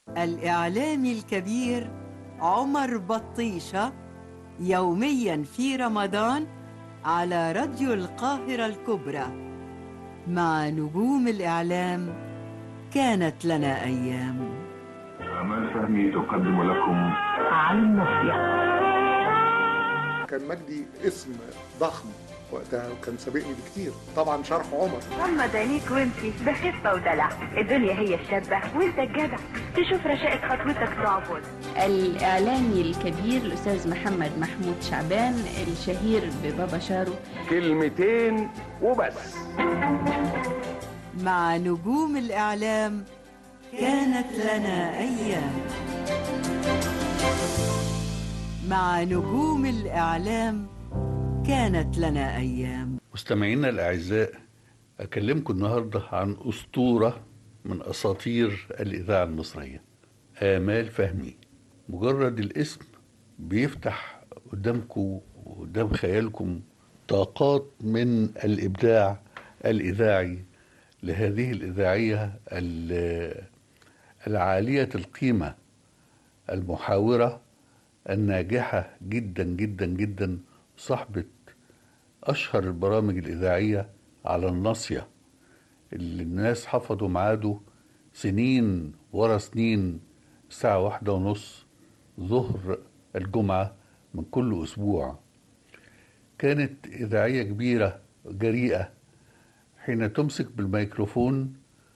الإعلامي الكبير عمر بطيشة يوميا في رمضان على راديو القاهرة الكبرى مع نجوم الإعلام كانت لنا أيام أمال فهمي تقدم لكم على الناصية كان مجدي اسم ضخم وقتها وكان سابقني بكتير طبعا شرح عمر غمض عينيك وامشي بخفة ودلع الدنيا هي الشابة وانت الجدع تشوف رشاقة خطوتك تعبد الإعلامي الكبير الأستاذ محمد محمود شعبان الشهير ببابا شارو كلمتين وبس مع نجوم الإعلام كانت لنا أيام مع نجوم الإعلام كانت لنا أيام مستمعينا الأعزاء أكلمكم النهاردة عن أسطورة من أساطير الإذاعة المصرية آمال فهمي مجرد الاسم بيفتح قدامكم وقدام خيالكم طاقات من الإبداع الإذاعي لهذه الإذاعية ال- العالية القيمة المحاورة الناجحة جدا جدا جدا صاحبة أشهر البرامج الإذاعية على الناصية اللي الناس حفظوا ميعاده سنين ورا سنين الساعة واحدة ونص ظهر الجمعة من كل أسبوع كانت إذاعية كبيرة جريئة حين تمسك بالميكروفون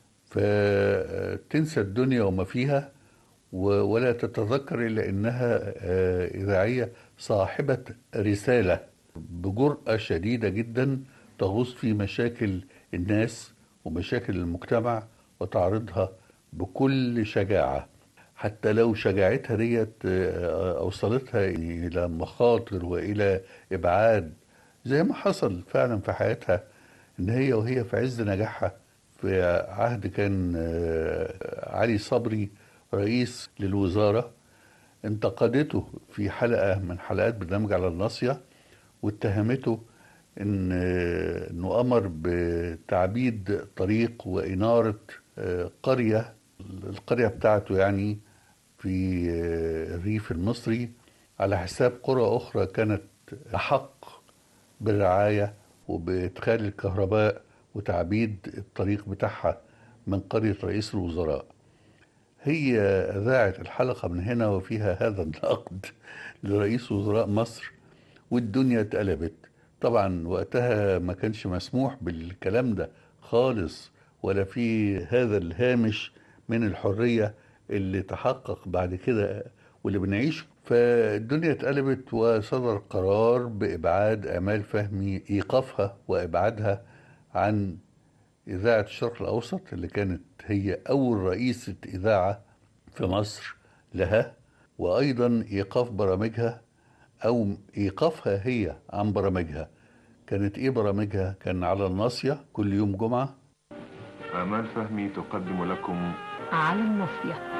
فتنسى الدنيا وما فيها و- ولا تتذكر إلا أنها آه، إذاعية صاحبة رسالة بجرأة شديدة جدا تغوص في مشاكل الناس ومشاكل المجتمع وتعرضها بكل شجاعة حتى لو شجاعتها ديت آه، أوصلتها إلى مخاطر وإلى إبعاد زي ما حصل فعلا في حياتها إن هي وهي في عز نجاحها في عهد كان آه، علي صبري رئيس للوزارة انتقدته في حلقة من حلقات برنامج على الناصية واتهمته ان انه امر بتعبيد طريق واناره آه، قريه القريه بتاعته يعني في آه، الريف المصري على حساب قرى اخرى كانت احق بالرعايه وبادخال الكهرباء وتعبيد الطريق بتاعها من قريه رئيس الوزراء هي اذاعت الحلقه من هنا وفيها هذا النقد لرئيس وزراء مصر والدنيا اتقلبت طبعا وقتها ما كانش مسموح بالكلام ده خالص ولا في هذا الهامش من الحرية اللي تحقق بعد كده واللي بنعيشه فالدنيا اتقلبت وصدر قرار بإبعاد آمال فهمي إيقافها وإبعادها عن إذاعة الشرق الأوسط اللي كانت هي أول رئيسة إذاعة في مصر لها وأيضا إيقاف برامجها أو إيقافها هي عن برامجها كانت إيه برامجها؟ كان على الناصية كل يوم جمعة آمال فهمي تقدم لكم على الناصية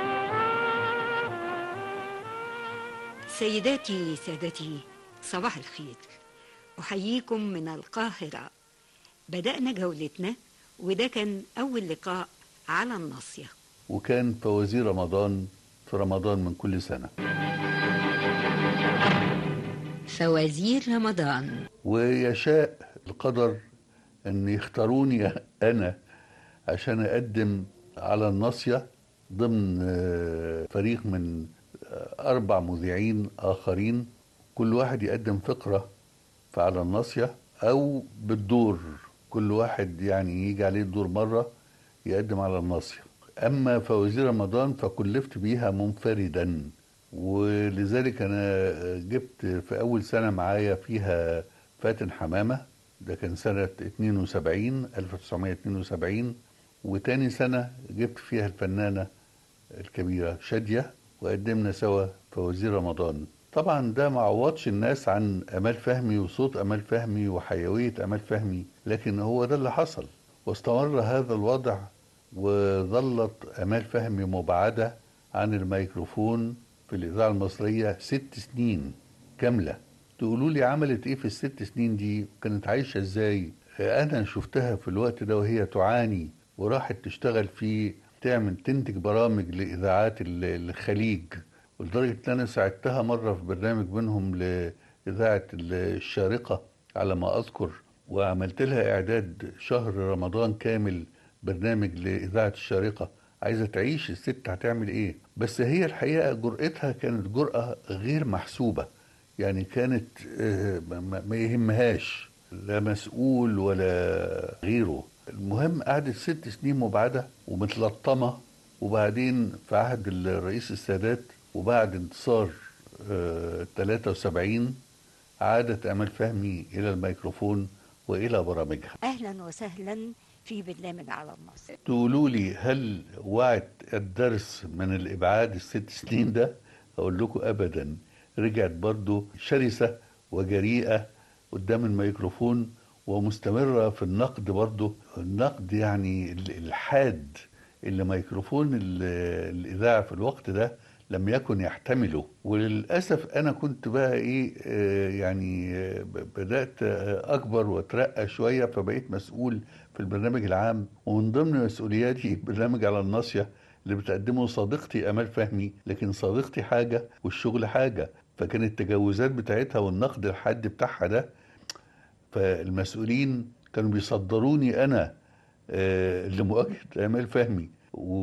سيداتي سادتي صباح الخير أحييكم من القاهرة بدأنا جولتنا وده كان أول لقاء على الناصية وكان فوازير رمضان في رمضان من كل سنة فوازير رمضان ويشاء القدر أن يختاروني أنا عشان أقدم على الناصية ضمن آه، فريق من آه، أربع مذيعين آخرين كل واحد يقدم فقرة في على الناصية أو بالدور كل واحد يعني يجي عليه الدور مرة يقدم على الناصية أما فوازير رمضان فكلفت بيها منفردا ولذلك أنا جبت في أول سنة معايا فيها فاتن حمامة ده كان سنة 72 1972 وتاني سنة جبت فيها الفنانة الكبيرة شادية وقدمنا سوا فوازير رمضان طبعا ده ما عوضش الناس عن امال فهمي وصوت امال فهمي وحيويه امال فهمي لكن هو ده اللي حصل واستمر هذا الوضع وظلت امال فهمي مبعده عن الميكروفون في الاذاعه المصريه ست سنين كامله تقولوا لي عملت ايه في الست سنين دي كانت عايشه ازاي انا شفتها في الوقت ده وهي تعاني وراحت تشتغل في تعمل تنتج برامج لإذاعات ال- الخليج ولدرجة إن أنا ساعدتها مرة في برنامج منهم لإذاعة الشارقة على ما أذكر وعملت لها إعداد شهر رمضان كامل برنامج لإذاعة الشارقة عايزة تعيش الست هتعمل إيه بس هي الحقيقة جرأتها كانت جرأة غير محسوبة يعني كانت آه، ما ما يهمهاش لا مسؤول ولا غيره المهم قعدت ست سنين مبعدة ومتلطمة وبعدين في عهد الرئيس السادات وبعد انتصار آه، 73 عادت أمل فهمي إلى الميكروفون وإلى برامجها أهلا وسهلا في برنامج على النص تقولوا لي هل وعت الدرس من الإبعاد الست سنين ده أقول لكم أبدا رجعت برضو شرسة وجريئة قدام الميكروفون ومستمرة في النقد برضو النقد يعني ال- الحاد اللي ميكروفون ال- الإذاعة في الوقت ده لم يكن يحتمله وللأسف أنا كنت بقى إيه آه، يعني آه، ب- بدأت آه، أكبر وأترقى شوية فبقيت مسؤول في البرنامج العام ومن ضمن مسؤولياتي برنامج على الناصية اللي بتقدمه صديقتي أمال فهمي لكن صديقتي حاجة والشغل حاجة فكانت التجاوزات بتاعتها والنقد الحاد بتاعها ده فالمسؤولين كانوا بيصدروني انا آه، لمواجهه امال فهمي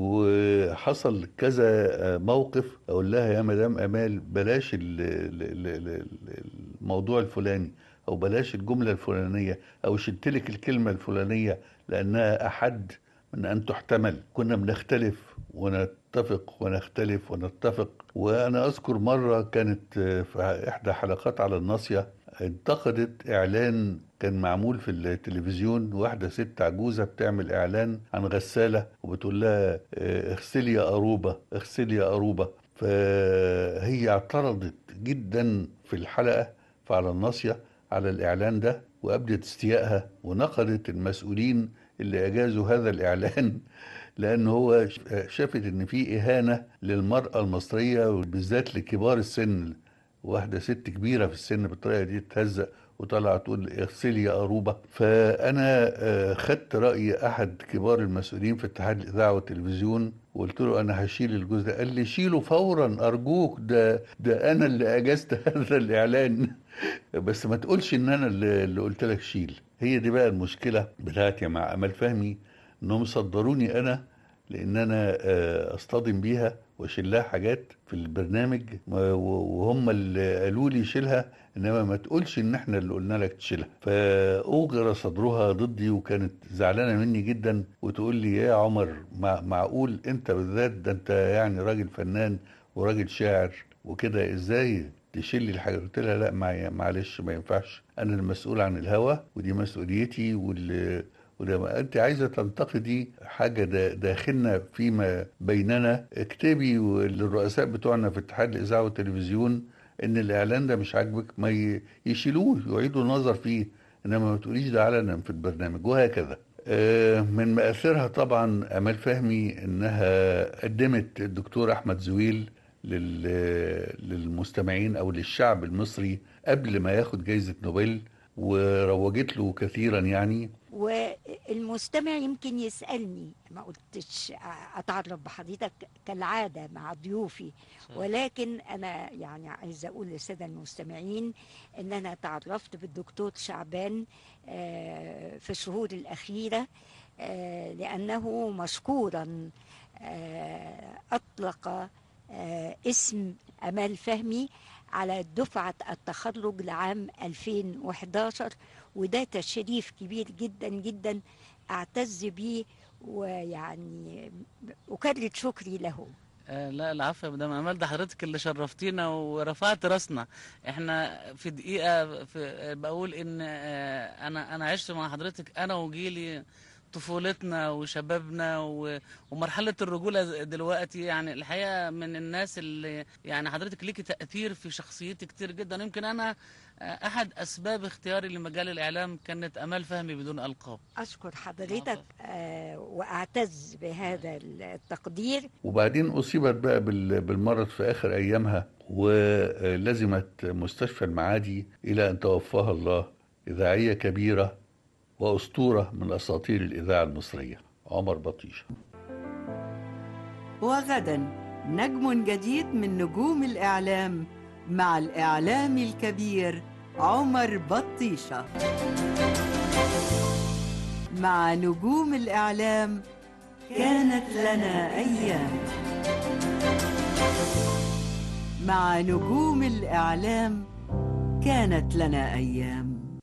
وحصل كذا آه، موقف اقول لها يا مدام امال بلاش ال- ال- ال- ال- الموضوع الفلاني او بلاش الجمله الفلانيه او شلت لك الكلمه الفلانيه لانها احد من ان تحتمل كنا بنختلف ونتفق ونختلف ونتفق وانا اذكر مره كانت آه، في احدى حلقات على الناصيه انتقدت اعلان كان معمول في التلفزيون واحده ست عجوزه بتعمل اعلان عن غساله وبتقول لها آه، اغسلي يا قروبه اغسلي يا قروبه فهي اعترضت جدا في الحلقه فعلى الناصيه على الاعلان ده وابدت استيائها ونقدت المسؤولين اللي اجازوا هذا الاعلان لان هو شافت ان في اهانه للمراه المصريه وبالذات لكبار السن واحدة ست كبيرة في السن بالطريقة دي تهزق وطلع تقول اغسلي يا قروبة فأنا آه، خدت رأي أحد كبار المسؤولين في اتحاد الإذاعة والتلفزيون وقلت له أنا هشيل الجزء ده قال لي شيله فورا أرجوك ده ده أنا اللي أجزت هذا الإعلان بس ما تقولش إن أنا اللي اللي قلت لك شيل هي دي بقى المشكلة بتاعتي مع أمل فهمي إنهم صدروني أنا لان انا آه، اصطدم بيها واشيل لها حاجات في البرنامج و- وهم اللي قالوا لي شيلها انما ما تقولش ان احنا اللي قلنا لك تشيلها فاوغر صدرها ضدي وكانت زعلانه مني جدا وتقول لي يا عمر مع معقول انت بالذات ده انت يعني راجل فنان وراجل شاعر وكده ازاي تشيل لي الحاجه قلت لها لا مع- معلش ما ينفعش انا المسؤول عن الهوى ودي مسؤوليتي وال ولما انت عايزه تنتقدي حاجه دا- داخلنا فيما بيننا اكتبي للرؤساء بتوعنا في اتحاد الاذاعه والتلفزيون ان الاعلان ده مش عاجبك ما ي- يشيلوه يعيدوا النظر فيه انما ما تقوليش ده علنا في البرنامج وهكذا آه، من مآثرها طبعا امال فهمي انها قدمت الدكتور احمد زويل لل- للمستمعين او للشعب المصري قبل ما ياخد جائزه نوبل وروجت له كثيرا يعني والمستمع يمكن يسألني ما قلتش أتعرف بحضرتك كالعادة مع ضيوفي ولكن أنا يعني عايزة أقول للسادة المستمعين إن أنا تعرفت بالدكتور شعبان آه، في الشهور الأخيرة آه، لأنه مشكورا آه، أطلق آه، اسم أمال فهمي على دفعة التخرج لعام 2011 وده تشريف كبير جدا جدا أعتز بيه ويعني أكرر شكري له آه لا العفو يا مدام امال ده حضرتك اللي شرفتينا ورفعت راسنا احنا في دقيقه في بقول ان آه انا انا عشت مع حضرتك انا وجيلي طفولتنا وشبابنا و- ومرحله الرجوله دلوقتي يعني الحقيقه من الناس اللي يعني حضرتك ليكي تاثير في شخصيتي كتير جدا يمكن انا آه احد اسباب اختياري لمجال الاعلام كانت امال فهمي بدون القاب أشكر حضرتك آه وأعتز بهذا التقدير وبعدين أصيبت بقى بال- بالمرض في آخر أيامها ولزمت مستشفى المعادي إلى أن توفاها الله إذاعية كبيرة وأسطورة من أساطير الإذاعة المصرية عمر بطيشة وغدا نجم جديد من نجوم الإعلام مع الإعلامي الكبير عمر بطيشة مع نجوم الإعلام كانت لنا أيام مع نجوم الإعلام كانت لنا أيام